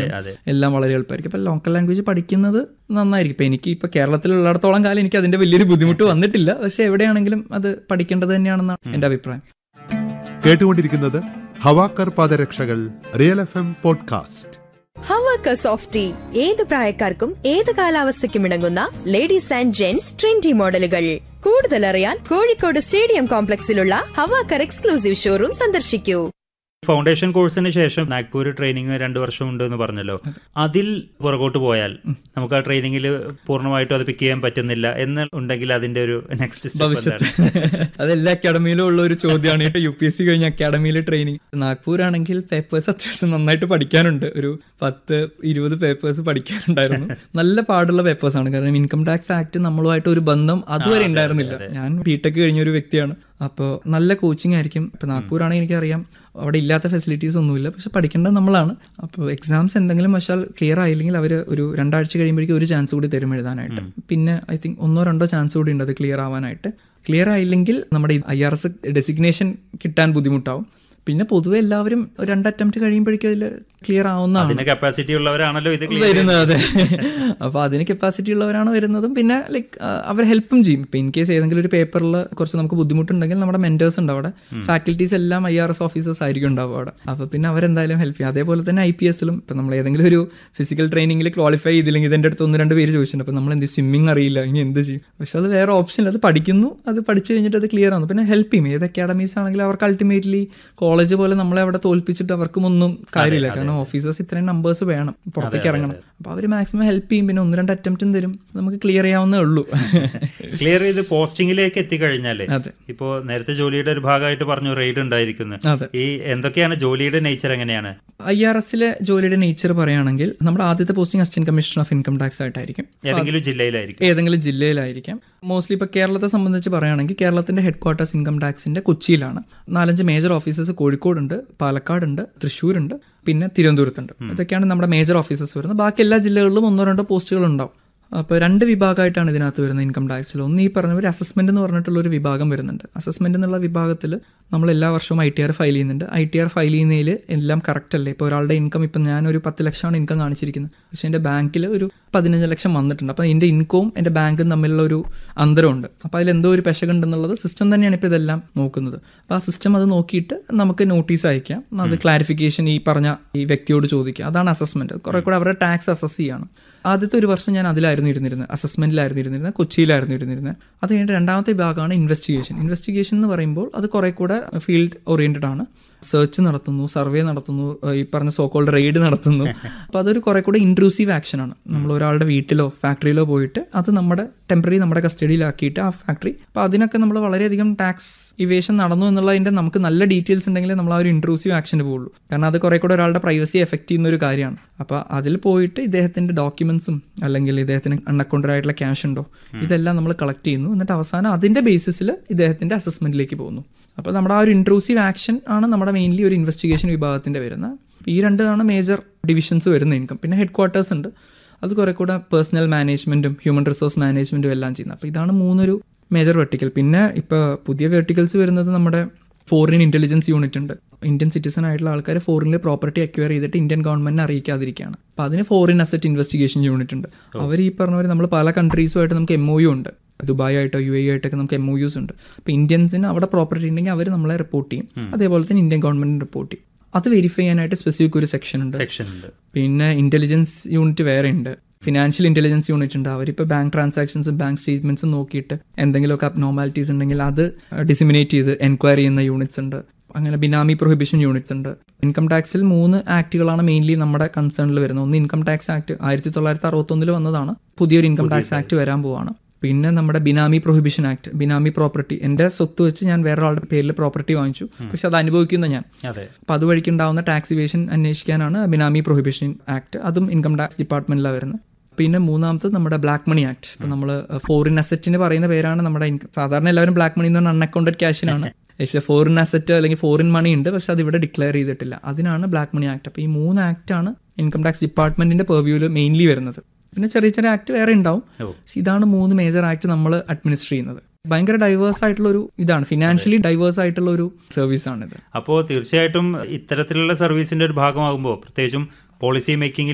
പഠിക്കാനും അതെ. എല്ലാം വളരെ എളുപ്പമായിരിക്കും അപ്പം ലോക്കൽ ലാംഗ്വേജ് പഠിക്കുന്നത് നന്നായിരിക്കും ഇപ്പം എനിക്ക് ഇപ്പോൾ കേരളത്തിലുള്ളിടത്തോളം കാലം എനിക്ക് അതിൻ്റെ വലിയൊരു ബുദ്ധിമുട്ട് വന്നിട്ടില്ല പക്ഷെ എവിടെയാണെങ്കിലും അത് പഠിക്കേണ്ടത് തന്നെയാണെന്നാണ് എൻ്റെ അഭിപ്രായം കേട്ടുകൊണ്ടിരിക്കുന്നത് ഹവാക്കർ പാദരക്ഷകൾ റിയൽ എഫ് എം പോഡ്കാസ്റ്റ് ഹവാക്ക സോഫ്റ്റ് ടീ ഏത് പ്രായക്കാർക്കും ഏത് കാലാവസ്ഥയ്ക്കും ഇണങ്ങുന്ന ലേഡീസ് ആൻഡ് ജെന്റ്സ് ട്രെൻഡി മോഡലുകൾ കൂടുതൽ അറിയാൻ കോഴിക്കോട് സ്റ്റേഡിയം കോംപ്ലക്സിലുള്ള ഹവാക്കർ എക്സ്ക്ലൂസീവ് ഷോറൂം സന്ദർശിക്കൂ ഫൗണ്ടേഷൻ കോഴ്സിന് ശേഷം നാഗ്പൂർ ട്രെയിനിങ് രണ്ട് വർഷം ഉണ്ട് എന്ന് പറഞ്ഞല്ലോ അതിൽ പുറകോട്ട് പോയാൽ നമുക്ക് ആ ട്രെയിനിങ്ങിൽ പൂർണ്ണമായിട്ടും അത് പിക്ക് ചെയ്യാൻ പറ്റുന്നില്ല എന്ന് ഉണ്ടെങ്കിൽ അതിന്റെ ഒരു നെക്സ്റ്റ് സ്റ്റെപ്പ് ഭവിഷ്യത്ത് അതെല്ലാ അക്കാഡമിയിലും ഉള്ള ഒരു ചോദ്യമാണ് കേട്ടോ യു പി എസ് സി കഴിഞ്ഞ അക്കാഡമിയിൽ ട്രെയിനിങ് നാഗ്പൂർ ആണെങ്കിൽ പേപ്പേഴ്സ് അത്യാവശ്യം നന്നായിട്ട് പഠിക്കാനുണ്ട് ഒരു പത്ത് ഇരുപത് പേപ്പേഴ്സ് പഠിക്കാനുണ്ടായിരുന്നു നല്ല പാടുള്ള പേപ്പേഴ്സ് ആണ് കാരണം ഇൻകം ടാക്സ് ആക്ട് നമ്മളുമായിട്ട് ഒരു ബന്ധം അതുവരെ ഉണ്ടായിരുന്നില്ല ഞാൻ ബിടെക് കഴിഞ്ഞ ഒരു വ്യക്തിയാണ് അപ്പോൾ നല്ല കോച്ചിങ് ആയിരിക്കും ഇപ്പം നാഗ്പൂർ ആണെങ്കിൽ എനിക്കറിയാം അവിടെ ഇല്ലാത്ത ഫെസിലിറ്റീസ് ഒന്നുമില്ല പക്ഷെ പഠിക്കേണ്ടത് നമ്മളാണ് അപ്പോൾ എക്സാംസ് എന്തെങ്കിലും വശാൽ ക്ലിയർ ആയില്ലെങ്കിൽ അവർ ഒരു രണ്ടാഴ്ച കഴിയുമ്പോഴേക്കും ഒരു ചാൻസ് കൂടി തരും എഴുതാനായിട്ട് പിന്നെ ഐ തിങ്ക് ഒന്നോ രണ്ടോ ചാൻസ് കൂടി ഉണ്ട് അത് ക്ലിയർ ആവാനായിട്ട് ക്ലിയർ ആയില്ലെങ്കിൽ നമ്മുടെ ഐ ആർ എസ് ഡെസിഗ്നേഷൻ കിട്ടാൻ ബുദ്ധിമുട്ടാവും പിന്നെ പൊതുവെ എല്ലാവരും ഒരു രണ്ട് അറ്റംപ്റ്റ് കഴിയുമ്പോഴേക്കും അതിൽ ക്ലിയർ ആവുന്നതാണ് അതിന് കപ്പാസിറ്റി ഉള്ളവരാണല്ലോ ഇത് clear വരുന്നത് അതെ അപ്പോൾ അതിന് കപ്പാസിറ്റി ഉള്ളവരാണ് വരുന്നതും പിന്നെ ലൈക്ക് അവർ ഹെൽപ്പും ചെയ്യും ഇപ്പം ഇൻ കേസ് ഏതെങ്കിലും ഒരു പേപ്പറിൽ കുറച്ച് നമുക്ക് ബുദ്ധിമുട്ടുണ്ടെങ്കിൽ നമ്മുടെ മെന്റേഴ്സ് ഉണ്ട് അവിടെ ഫാക്കൽറ്റീസ് എല്ലാം ഐ ആർ എസ് ഓഫീസേഴ്സ് ആയിരിക്കും ഉണ്ടാവും അവിടെ അപ്പോൾ പിന്നെ അവരെന്തായാലും ഹെൽപ്പ് ചെയ്യും അതേപോലെ തന്നെ ഐ പി എസിലും ഇപ്പം നമ്മൾ ഏതെങ്കിലും ഒരു ഫിസിക്കൽ ട്രെയിനിങ്ങിൽ ക്വാളിഫൈ ചെയ്തില്ലെങ്കിൽ ഇതിൻ്റെ അടുത്ത് ഒന്ന് രണ്ട് പേര് ചോദിച്ചിട്ടുണ്ട് അപ്പോൾ നമ്മൾ എന്ത് സ്വിമ്മിങ് അറിയില്ല ഇനി എന്ത് ചെയ്യും പക്ഷെ അത് വേറെ ഓപ്ഷൻ ഇല്ല അത് പഠിക്കുന്നു അത് പഠിച്ചു കഴിഞ്ഞിട്ട് അത് ക്ലിയർ ആവുന്നു പിന്നെ ഹെൽപ്പ് ചെയ്യും ഏത് അക്കാഡമീസ് ആണെങ്കിലും അവർക്ക് അൾട്ടിമേറ്റ്ലി കോളേജ് പോലെ നമ്മളെ അവിടെ തോൽപ്പിച്ചിട്ട് അവർക്കും ഒന്നും കാര്യമില്ല കാരണം ഓഫീസേഴ്സ് ഇത്രയും നമ്പേഴ്സ് വേണം പുറത്തേക്ക് ഇറങ്ങണം അപ്പോൾ അവർ മാക്സിമം ഹെൽപ്പ് ചെയ്യും പിന്നെ ഒന്ന് രണ്ട് അറ്റംപ്റ്റും തരും നമുക്ക് ക്ലിയർ ചെയ്യാവുന്നേ ഉള്ളൂ ക്ലിയർ ചെയ്ത് പോസ്റ്റിംഗിലേക്ക് എത്തിക്കഴിഞ്ഞാല് അതെ. ഇപ്പോ നേരത്തെ ജോലിയുടെ ഒരു ഭാഗമായിട്ട് പറഞ്ഞു റെയ്ഡ് ഉണ്ടായിരിക്കുന്നു അതെ. ഈ എന്തൊക്കെയാണ് ജോലിയുടെ നേച്ചർ എങ്ങനെയാണ് ഐ ആർ എസിലെ ജോലിയുടെ നേച്ചർ പറയുകയാണെങ്കിൽ നമ്മുടെ ആദ്യത്തെ posting assistant commissioner of income tax ആയിട്ടായിരിക്കും ഏതെങ്കിലും ജില്ലയിലായിരിക്കും ഏതെങ്കിലും ജില്ലയിലായിരിക്കാം മോസ്റ്റ്ലി ഇപ്പോൾ കേരളത്തെ സംബന്ധിച്ച് പറയുകയാണെങ്കിൽ കേരളത്തിന്റെ ഹെഡ് ക്വാർട്ടേഴ്സ് ഇൻകം ടാക്സിന്റെ കൊച്ചിയിലാണ് നാലഞ്ച് മേജർ ഓഫീസേഴ്സ് കോഴിക്കോടുണ്ട് പാലക്കാടുണ്ട് തൃശ്ശൂരുണ്ട് പിന്നെ തിരുവനന്തപുരത്തുണ്ട് ഇതൊക്കെയാണ് നമ്മുടെ മേജർ ഓഫീസേഴ്സ് വരുന്നത് ബാക്കി എല്ലാ ജില്ലകളിലും ഒന്നോ രണ്ടോ പോസ്റ്റുകൾ ഉണ്ടാവും അപ്പോൾ രണ്ട് വിഭാഗമായിട്ടാണ് ഇതിനകത്ത് വരുന്നത് ഇൻകം ടാക്സിൽ ഒന്ന് ഈ പറഞ്ഞ ഒരു അസസ്മെന്റ് എന്ന് പറഞ്ഞിട്ടുള്ള ഒരു വിഭാഗം വരുന്നുണ്ട് അസസ്മെന്റ് എന്നുള്ള വിഭാഗത്തിൽ നമ്മൾ എല്ലാ വർഷവും ഐ ടി ആർ ഫയൽ ചെയ്യുന്നുണ്ട് ഐ ടി ആർ ഫയൽ ചെയ്യുന്നതിൽ എല്ലാം കറക്റ്റ് അല്ലേ ഇപ്പോൾ ഒരാളുടെ ഇൻകം ഇപ്പം ഞാനൊരു പത്ത് ലക്ഷമാണ് ഇൻകം കാണിച്ചിരിക്കുന്നത് പക്ഷേ എൻ്റെ ബാങ്കിൽ ഒരു പതിനഞ്ച് ലക്ഷം വന്നിട്ടുണ്ട് അപ്പോൾ എൻ്റെ ഇൻകവും എൻ്റെ ബാങ്കും തമ്മിലുള്ള ഒരു അന്തരമുണ്ട് അപ്പോൾ അതിൽ എന്തോ ഒരു പെശകുണ്ടെന്നുള്ളത് സിസ്റ്റം തന്നെയാണ് ഇപ്പോൾ ഇതെല്ലാം നോക്കുന്നത് അപ്പോൾ ആ സിസ്റ്റം അത് നോക്കിയിട്ട് നമുക്ക് നോട്ടീസ് അയക്കാം അത് ക്ലാരിഫിക്കേഷൻ ഈ പറഞ്ഞ ഈ വ്യക്തിയോട് ചോദിക്കുക അതാണ് അസസ്മെന്റ് കുറെ കൂടെ അവരുടെ ടാക്സ് അസസ് ചെയ്യാണ് ആദ്യത്തെ ഒരു വർഷം ഞാൻ അതിലായിരുന്നു ഇരുന്നിരുന്നത് അസസ്മെന്റിലായിരുന്നു ഇരുന്നിരുന്നത് കൊച്ചിയിലായിരുന്നു ഇരുന്നിരുന്നത് അത് കഴിഞ്ഞിട്ട് രണ്ടാമത്തെ ഭാഗമാണ് ഇൻവെസ്റ്റിഗേഷൻ ഇൻവെസ്റ്റിഗേഷൻ എന്ന് പറയുമ്പോൾ അത് കുറെ കൂടെ ഫീൽഡ് ഓറിയന്റഡ് ആണ് സെർച്ച് നടത്തുന്നു സർവേ നടത്തുന്നു ഏഹ് ഈ പറഞ്ഞ സോക്കോൾഡ് റെയ്ഡ് നടത്തുന്നു അപ്പോൾ അതൊരു കുറെ കൂടെ ഇൻട്രൂസീവ് ആക്ഷൻ ആണ് നമ്മൾ ഒരാളുടെ വീട്ടിലോ ഫാക്ടറിയിലോ പോയിട്ട് അത് നമ്മുടെ ടെമ്പററി നമ്മുടെ കസ്റ്റഡിയിലാക്കിയിട്ട് ആ ഫാക്ടറി അപ്പോൾ അതിനൊക്കെ നമ്മൾ വളരെയധികം ടാക്സ് ഇവേഷൻ നടന്നു എന്നുള്ളതിൻ്റെ നമുക്ക് നല്ല ഡീറ്റെയിൽസ് ഉണ്ടെങ്കിൽ നമ്മൾ ആ ഒരു ഇൻട്രൂസീവ് ആക്ഷന് പോകുള്ളൂ കാരണം അത് കുറെ കൂടെ ഒരാളുടെ പ്രൈവസി എഫക്ട് ചെയ്യുന്ന ഒരു കാര്യമാണ് അപ്പോൾ അതിൽ പോയിട്ട് ഇദ്ദേഹത്തിൻ്റെ ഡോക്യുമെന്റ്സും അല്ലെങ്കിൽ ഇദ്ദേഹത്തിന് അൺഅക്കൗണ്ടഡ് ആയിട്ടുള്ള ക്യാഷ് ഉണ്ടോ ഇതെല്ലാം നമ്മൾ കളക്ട് ചെയ്യുന്നു എന്നിട്ട് അവസാനം അതിൻ്റെ ബേസിസിൽ ഇദ്ദേഹത്തിൻ്റെ അസസ്മെന്റിലേക്ക് പോകുന്നു അപ്പോൾ നമ്മുടെ ആ ഒരു ഇൻട്രൂസീവ് ആക്ഷൻ ആണ് നമ്മുടെ മെയിൻലി ഒരു ഇൻവെസ്റ്റിഗേഷൻ വിഭാഗത്തിൻ്റെ വരുന്നത് ഈ രണ്ടാണ് മേജർ ഡിവിഷൻസ് വരുന്ന ഇൻകം പിന്നെ ഹെഡ് ക്വാർട്ടേഴ്സ് ഉണ്ട് അത് കുറെ കൂടെ പേഴ്സണൽ മാനേജ്മെന്റും ഹ്യൂമൻ റിസോഴ്സ് മാനേജ്മെന്റും എല്ലാം ചെയ്യുന്നത് അപ്പോൾ ഇതാണ് മൂന്നൊരു മേജർ വെർട്ടിക്കൽ പിന്നെ ഇപ്പോൾ പുതിയ വെർട്ടിക്കൽസ് വരുന്നത് നമ്മുടെ ഫോറിൻ ഇന്റലിജൻസ് യൂണിറ്റ് ഉണ്ട് ഇന്ത്യൻ സിറ്റിസൺ ആയിട്ടുള്ള ആൾക്കാർ ഫോറിനിൽ പ്രോപ്പർട്ടി അക്വയർ ചെയ്തിട്ട് ഇന്ത്യൻ ഗവൺമെന്റിനെ അറിയിക്കാതിരിക്കുകയാണ് അപ്പോൾ അതിന് ഫോറിൻ അസറ്റ് ഇൻവെസ്റ്റിഗേഷൻ യൂണിറ്റ് ഉണ്ട് അവർ ഈ പറഞ്ഞ പോലെ നമ്മൾ പല കൺട്രീസുമായിട്ട് നമുക്ക് എം ഒ യു ഉണ്ട് ദുബായ് ആയിട്ടോ യു എ ആയിട്ടൊക്കെ നമുക്ക് എം ഒ യൂസ് ഉണ്ട് അപ്പോൾ ഇന്ത്യൻസിന് അവിടെ പ്രോപ്പർട്ടി ഉണ്ടെങ്കിൽ അവർ നമ്മളെ റിപ്പോർട്ട് ചെയ്യും അതേപോലെ തന്നെ ഇന്ത്യൻ ഗവൺമെന്റിന് റിപ്പോർട്ട് ചെയ്യും അത് വെരിഫൈ ചെയ്യാനായിട്ട് സ്പെസിഫിക് ഒരു സെക്ഷൻ ഉണ്ട് സെക്ഷൻ ഉണ്ട് പിന്നെ ഇന്റലിജൻസ് യൂണിറ്റ് വേറെ ഉണ്ട് ഫിനാൻഷ്യൽ ഇന്റലിജൻസ് യൂണിറ്റ് ഉണ്ട് അവരിപ്പോൾ ബാങ്ക് ട്രാൻസാക്ഷൻസും ബാങ്ക് സ്റ്റേറ്റ്മെന്റ്സും നോക്കിയിട്ട് എന്തെങ്കിലുമൊക്കെ അബ്നോർമാലിറ്റീസ് ഉണ്ടെങ്കിൽ അത് ഡിസിമിനേറ്റ് ചെയ്ത് എൻക്വയറി ചെയ്യുന്ന യൂണിറ്റ്സ് ഉണ്ട് അങ്ങനെ ബിനാമി പ്രൊഹിബിഷൻ യൂണിറ്റ്സ് ഉണ്ട് ഇൻകം ടാക്സിൽ മൂന്ന് ആക്ടുകളാണ് മെയിൻലി നമ്മുടെ കൺസേണിൽ വരുന്നത് ഒന്ന് ഇൻകം ടാക്സ് ആക്ട് ആയിരത്തി തൊള്ളായിരത്തി അറുപത്തൊന്നിൽ വന്നതാണ് പുതിയൊരു ഇൻകം ടാക്സ് ആക്ട് വരാൻ പോവാണ് പിന്നെ നമ്മുടെ benami prohibition act benami property എൻ്റെ സ്വത്ത് വെച്ച് ഞാൻ വേറൊരാളുടെ പേരിൽ പ്രോപ്പർട്ടി വാങ്ങിച്ചു പക്ഷെ അത് അനുഭവിക്കുന്ന ഞാൻ അതെ അപ്പം അതുവഴിക്ക് ഉണ്ടാവുന്ന ടാക്സ് ഇവേഷൻ അന്വേഷിക്കാനാണ് ബിനാമി പ്രൊഹിബിഷൻ ആക്ട് അതും ഇൻകം ടാക്സ് ഡിപ്പാർട്ട്മെന്റിലാണ് വരുന്നത് പിന്നെ മൂന്നാമത്തത് നമ്മുടെ ബ്ലാക്ക് മണി ആക്ട് ഇപ്പം നമ്മൾ ഫോറിൻ അസറ്റിന് പറയുന്ന പേരാണ് നമ്മുടെ income. സാധാരണ എല്ലാവരും ബ്ലാക്ക് മണി എന്ന് പറഞ്ഞാൽ അൺഅക്കൗണ്ടഡ് ക്യാഷിനാണ് പക്ഷേ ഫോറിൻ അസറ്റ് അല്ലെങ്കിൽ ഫോറിൻ മണി ഉണ്ട് പക്ഷെ അത് ഇവിടെ ഡിക്ലെയർ ചെയ്തിട്ടില്ല അതിനാണ് ബ്ലാക്ക് മണി ആക്ട് അപ്പോൾ ഈ മൂന്ന് ആക്ടാണ് ഇൻകം ടാക്സ് ഡിപ്പാർട്ട്മെന്റിന്റെ പെർവ്യൂവിൽ മെയിൻലി വരുന്നത് പിന്നെ ചെറിയ ചെറിയ ആക്ട് വേറെ ഉണ്ടാവും ഓ. പക്ഷെ ഇതാണ് മൂന്ന് മേജർ ആക്ട് നമ്മൾ അഡ്മിനിസ്റ്റർ ചെയ്യുന്നത് ഭയങ്കര ഡൈവേഴ്സ് ആയിട്ടുള്ള ഒരു ഇതാണ് ഫിനാൻഷ്യലി ഡൈവേഴ്സ് ആയിട്ടുള്ള ഒരു സർവീസ് ആണിത് അപ്പോൾ തീർച്ചയായിട്ടും ഇത്തരത്തിലുള്ള സർവീസിന്റെ ഒരു ഭാഗമാകുമ്പോൾ പ്രത്യേകിച്ചും പോളിസി മേക്കിങ്ങിൽ